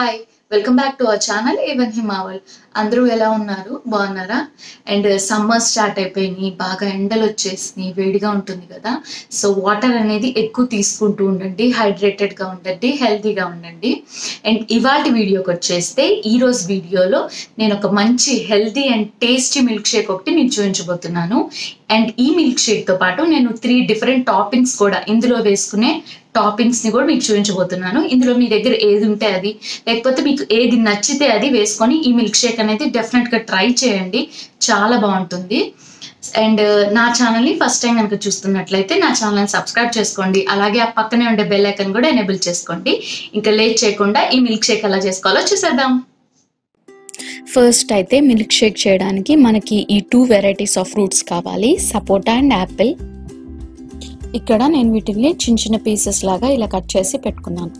hi welcome back to our channel ఏవన్ హిమావల్ అందరూ ఎలా ఉన్నారు బాగున్నారా అండ్ సమ్మర్ స్టార్ట్ అయిపోయినాయి బాగా ఎండలు వచ్చేసినాయి వేడిగా ఉంటుంది కదా సో వాటర్ అనేది ఎక్కువ తీసుకుంటూ ఉండండి హైడ్రేటెడ్గా ఉండండి హెల్తీగా ఉండండి అండ్ ఇవాటి వీడియోకి వచ్చేస్తే ఈ రోజు వీడియోలో నేను ఒక మంచి healthy and tasty milkshake ఒకటి మీకు చూపించబోతున్నాను అండ్ ఈ మిల్క్ షేక్తో పాటు నేను త్రీ డిఫరెంట్ టాపింగ్స్ కూడా ఇందులో వేసుకునే టాపింగ్స్ ని కూడా మీకు చూపించబోతున్నాను ఇందులో మీ దగ్గర ఏది ఉంటే అది లేకపోతే మీకు ఏది నచ్చితే అది వేసుకొని ఈ మిల్క్ షేక్ అనేది డెఫినెట్ గా ట్రై చేయండి చాలా బాగుంటుంది అండ్ నా ఛానల్ని ఫస్ట్ టైం కనుక చూస్తున్నట్లయితే నా ఛానల్ని సబ్స్క్రైబ్ చేసుకోండి అలాగే ఆ పక్కనే ఉండే బెల్ ఐకన్ కూడా ఎనేబుల్ చేసుకోండి ఇంకా లేట్ చేయకుండా ఈ మిల్క్ షేక్ ఎలా చేసుకోవాలో చూసేద్దాం ఫస్ట్ అయితే మిల్క్ షేక్ చేయడానికి మనకి ఈ టూ వెరైటీస్ ఆఫ్ ఫ్రూట్స్ కావాలి సపోటా అండ్ యాపిల్ ఇక్కడ నేను వీటిని చిన్న చిన్న పీసెస్ లాగా ఇలా కట్ చేసి పెట్టుకున్నాను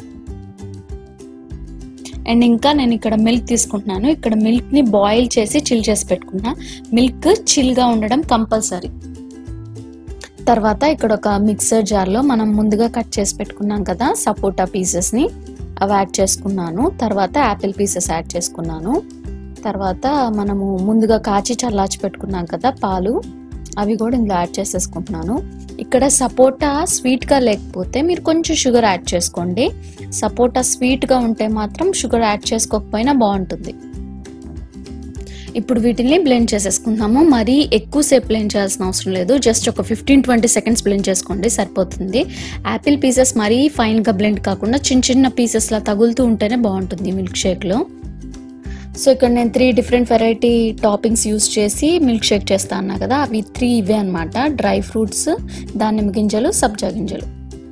అండ్ ఇంకా నేను ఇక్కడ మిల్క్ తీసుకుంటున్నాను ఇక్కడ మిల్క్ని బాయిల్ చేసి చిల్ చేసి పెట్టుకున్నా మిల్క్ చిల్గా ఉండడం కంపల్సరీ తర్వాత ఇక్కడ ఒక మిక్సర్ జార్లో మనం ముందుగా కట్ చేసి పెట్టుకున్నాం కదా సపోటా పీసెస్ని అవి యాడ్ చేసుకున్నాను తర్వాత యాపిల్ పీసెస్ యాడ్ చేసుకున్నాను తర్వాత మనము ముందుగా కాచి చల్లార్చి పెట్టుకున్నాం కదా పాలు అవి కూడా ఇందులో యాడ్ చేసేసుకుంటున్నాను ఇక్కడ సపోటా స్వీట్గా లేకపోతే మీరు కొంచెం షుగర్ యాడ్ చేసుకోండి సపోటా స్వీట్గా ఉంటే మాత్రం షుగర్ యాడ్ చేసుకోకపోయినా బాగుంటుంది ఇప్పుడు వీటిని బ్లెండ్ చేసేసుకుందాము మరీ ఎక్కువసేపు బ్లెండ్ చేయాల్సిన అవసరం లేదు జస్ట్ ఒక ఫిఫ్టీన్ ట్వంటీ సెకండ్స్ బ్లెండ్ చేసుకోండి సరిపోతుంది యాపిల్ పీసెస్ మరీ ఫైన్గా బ్లెండ్ కాకుండా చిన్న చిన్న పీసెస్లా తగులుతూ ఉంటేనే బాగుంటుంది మిల్క్ షేక్లో సో ఇక్కడ నేను three different variety toppings use చేసి మిల్క్ షేక్ చేస్తా అన్నా కదా అవి త్రీ ఇవే అనమాట డ్రై ఫ్రూట్స్ దానిమ్మ గింజలు సబ్జా గింజలు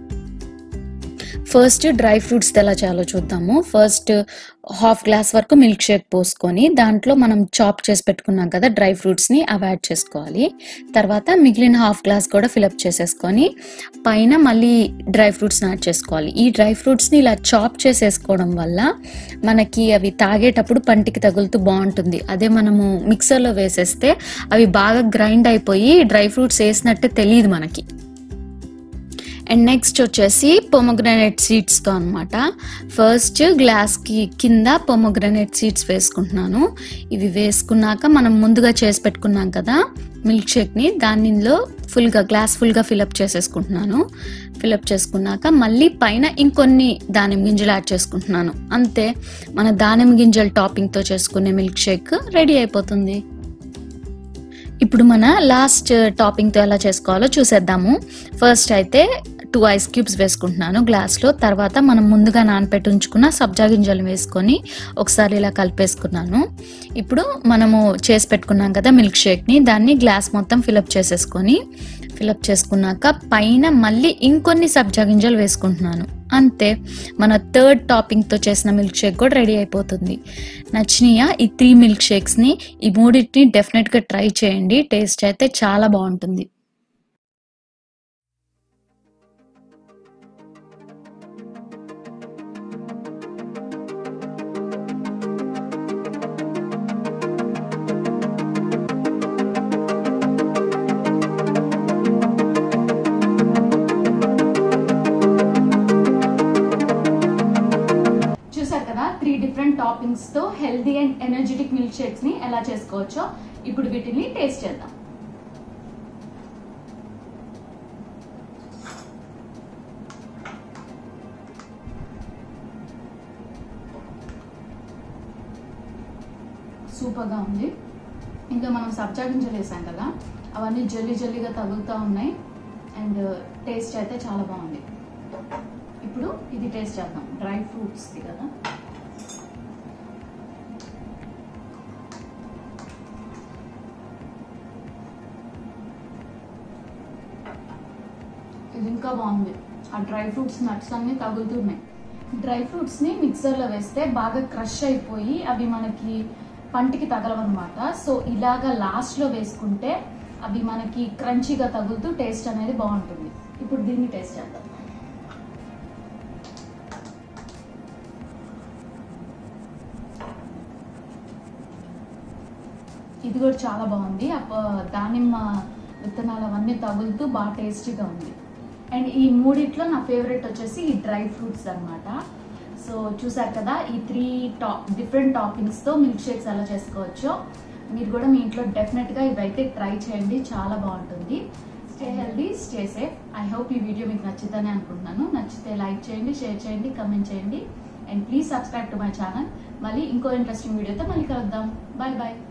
ఫస్ట్ డ్రై ఫ్రూట్స్ ఎలా చేయాలో చూద్దాము ఫస్ట్ హాఫ్ గ్లాస్ వరకు మిల్క్ షేక్ పోసుకొని దాంట్లో మనం చాప్ చేసి పెట్టుకున్నాం కదా డ్రై ఫ్రూట్స్ని అవి యాడ్ చేసుకోవాలి తర్వాత మిగిలిన హాఫ్ గ్లాస్ కూడా ఫిలప్ చేసేసుకొని పైన మళ్ళీ డ్రై ఫ్రూట్స్ని యాడ్ చేసుకోవాలి ఈ డ్రై ఫ్రూట్స్ని ఇలా చాప్ చేసేసుకోవడం వల్ల మనకి అవి తాగేటప్పుడు పంటికి తగులుతూ బాగుంటుంది అదే మనము మిక్సర్లో వేసేస్తే అవి బాగా గ్రైండ్ అయిపోయి డ్రై ఫ్రూట్స్ వేసినట్టే తెలియదు మనకి అండ్ నెక్స్ట్ వచ్చేసి పొమగ్రనేట్ సీడ్స్తో అనమాట ఫస్ట్ గ్లాస్కి కింద పొమగ్రనేట్ సీడ్స్ వేసుకుంటున్నాను ఇవి వేసుకున్నాక మనం ముందుగా చేసి పెట్టుకున్నాం కదా మిల్క్ షేక్ని దానిలో ఫుల్గా గ్లాస్ ఫుల్గా ఫిలప్ చేసేసుకుంటున్నాను ఫిలప్ చేసుకున్నాక మళ్ళీ పైన ఇంకొన్ని దానిమ్మ గింజలు యాడ్ చేసుకుంటున్నాను అంతే మన దానిమ్మ గింజల టాపింగ్తో చేసుకునే మిల్క్ షేక్ రెడీ అయిపోతుంది ఇప్పుడు మన లాస్ట్ టాపింగ్తో ఎలా చేసుకోవాలో చూసేద్దాము ఫస్ట్ అయితే టూ ఐస్ క్యూబ్స్ వేసుకుంటున్నాను గ్లాస్లో తర్వాత మనం ముందుగా నానపెట్టి ఉంచుకున్న సబ్జా గింజలు వేసుకొని ఒకసారి ఇలా కలిపేసుకున్నాను ఇప్పుడు మనము చేసి పెట్టుకున్నాం కదా మిల్క్ షేక్ని దాన్ని గ్లాస్ మొత్తం ఫిలప్ చేసేసుకొని ఫిలప్ చేసుకున్నాక పైన మళ్ళీ ఇంకొన్ని సబ్జా గింజలు వేసుకుంటున్నాను అంతే మన థర్డ్ టాపింగ్తో చేసిన మిల్క్ షేక్ కూడా రెడీ అయిపోతుంది నచ్చినాయా ఈ త్రీ మిల్క్ షేక్స్ని ఈ మూడింటిని డెఫినెట్గా ట్రై చేయండి టేస్ట్ అయితే చాలా బాగుంటుంది చూసారు కదా త్రీ డిఫరెంట్ టాపింగ్స్ తో healthy and energetic milkshakes ని ఎలా చేసుకోవచ్చో ఇప్పుడు వీటిని టేస్ట్ చేద్దాం సూపర్గా ఉంది ఇంకా మనం సబ్జా గింజలు వేసాం కదా అవన్నీ జల్లి జల్లిగా తగులుతూ ఉన్నాయి అండ్ టేస్ట్ అయితే చాలా బాగుంది ఇప్పుడు ఇది టేస్ట్ చేద్దాం డ్రై ఫ్రూట్స్ది కదా ఇది ఇంకా బాగుంది ఆ డ్రై ఫ్రూట్స్ నట్స్ అన్ని తగులుతున్నాయి డ్రై ఫ్రూట్స్ని మిక్సర్లో వేస్తే బాగా క్రష్ అయిపోయి అవి మనకి పంటికి తగలవన్నమాట సో ఇలాగా లాస్ట్లో వేసుకుంటే అవి మనకి క్రంచీగా తగులుతూ టేస్ట్ అనేది బాగుంటుంది ఇప్పుడు దీన్ని టేస్ట్ చేద్దాం ఇది కూడా చాలా బాగుంది ఆ ప- దానిమ్మ విత్తనాలు అవన్నీ తగులుతూ బాగా టేస్టీగా ఉంది అండ్ ఈ మూడిట్లో నా ఫేవరెట్ వచ్చేసి ఈ డ్రై ఫ్రూట్స్ అన్నమాట సో చూసారు కదా ఈ త్రీ టాప్ డిఫరెంట్ టాపింగ్స్తో మిల్క్ షేక్స్ ఎలా చేసుకోవచ్చో మీరు కూడా మీ ఇంట్లో డెఫినెట్గా ఇవైతే ట్రై చేయండి చాలా బాగుంటుంది stay healthy stay safe I hope ఈ వీడియో మీకు నచ్చుతుందని అనుకుంటున్నాను నచ్చితే లైక్ చేయండి షేర్ చేయండి కమెంట్ చేయండి and please subscribe to my channel మళ్ళీ ఇంకో ఇంట్రెస్టింగ్ వీడియోతో మళ్ళీ కలుద్దాం బాయ్ బాయ్